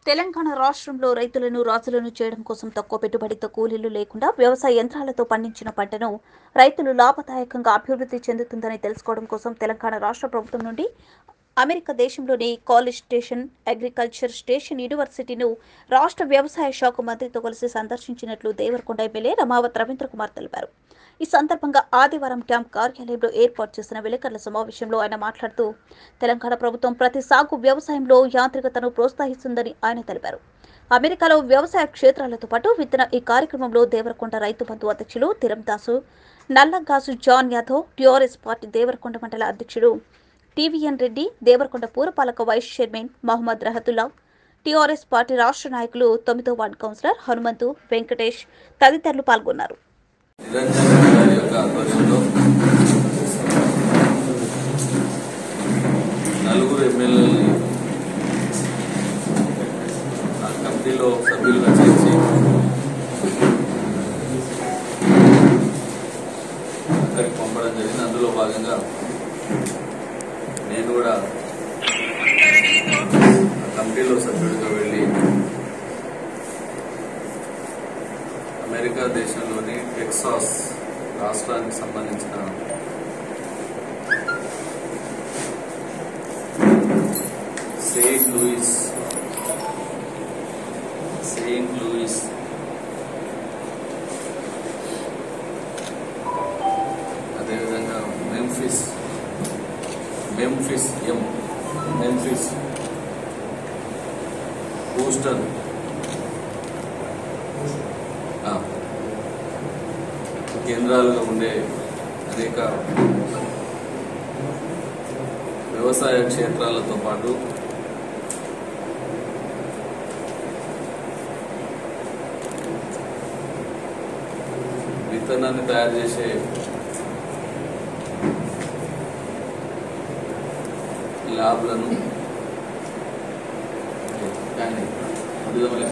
తెలంగాణ రాష్ట్రంలో రైతులను రాజులను చేయడం కోసం తక్కువ పెట్టుబడితో కూలీలు లేకుండా వ్యవసాయ యంత్రాలతో పండించిన పంటను రైతులు లాభదాయకంగా అభివృద్ధి చెందుతుందని తెలుసుకోవడం కోసం తెలంగాణ రాష్ట్ర ప్రభుత్వం నుండి అమెరికా దేశంలోని కాలేజ్ స్టేషన్ అగ్రికల్చర్ స్టేషన్ యూనివర్సిటీను రాష్ట్ర వ్యవసాయ శాఖ మంత్రితో కలిసి సందర్శించినట్లు దేవరకొండ ఎమ్మెల్యే రమావత్ రవీంద్ర కుమార్ తెలిపారు ఈ సందర్భంగా ఆదివారం క్యాంప్ కార్యాలయంలో ఏర్పాటు చేసిన విలేకరుల సమావేశంలో ఆయన మాట్లాడుతూ తెలంగాణ ప్రభుత్వం ప్రతి సాగు వ్యవసాయంలో యాంత్రికతను ప్రోత్సహిస్తుందని ఆయన తెలిపారు అమెరికాలో వ్యవసాయ క్షేత్రాలతో పాటు విత్తన ఈ కార్యక్రమంలో దేవరకొండ రైతు బంధు అధ్యక్షులు తిరందాసు నల్లంగాసు జాన్ యాదవ్ టిఆర్ఎస్ పార్టీ దేవరకొండ మండల అధ్యక్షుడు టీవీఎన్ రెడ్డి దేవరకొండ పూరపాలక vice chairman Mohammed Rahatulla TRS party రాష్ట్ర నాయకులు తొమ్మిదో వార్డు కౌన్సిలర్ హనుమంతు వెంకటేష్ తదితరులు పాల్గొన్నారు నిరంజన్ రెడ్డి గారి యొక్క ఆధ్వర్యంలో నలుగురు ఎమ్మెల్యేలని ఆ కమిటీలో సభ్యులుగా చేర్చి అక్కడికి పంపడం జరిగింది అందులో భాగంగా నేను కూడా ఆ కమిటీలో సభ్యుడిగా వెళ్ళి అమెరికా దేశంలోని టెక్సాస్ రాష్ట్రానికి సంబంధించిన సెయింట్ లూయిస్ సెయింట్ లూయిస్ అదేవిధంగా Memphis Memphis M Memphis Houston ఆ, కేంద్రాలుగా ఉండే అనేక వ్యవసాయ క్షేత్రాలతో పాటు విత్తనాన్ని తయారు చేసే ల్యాబ్లను కానీ వివిధ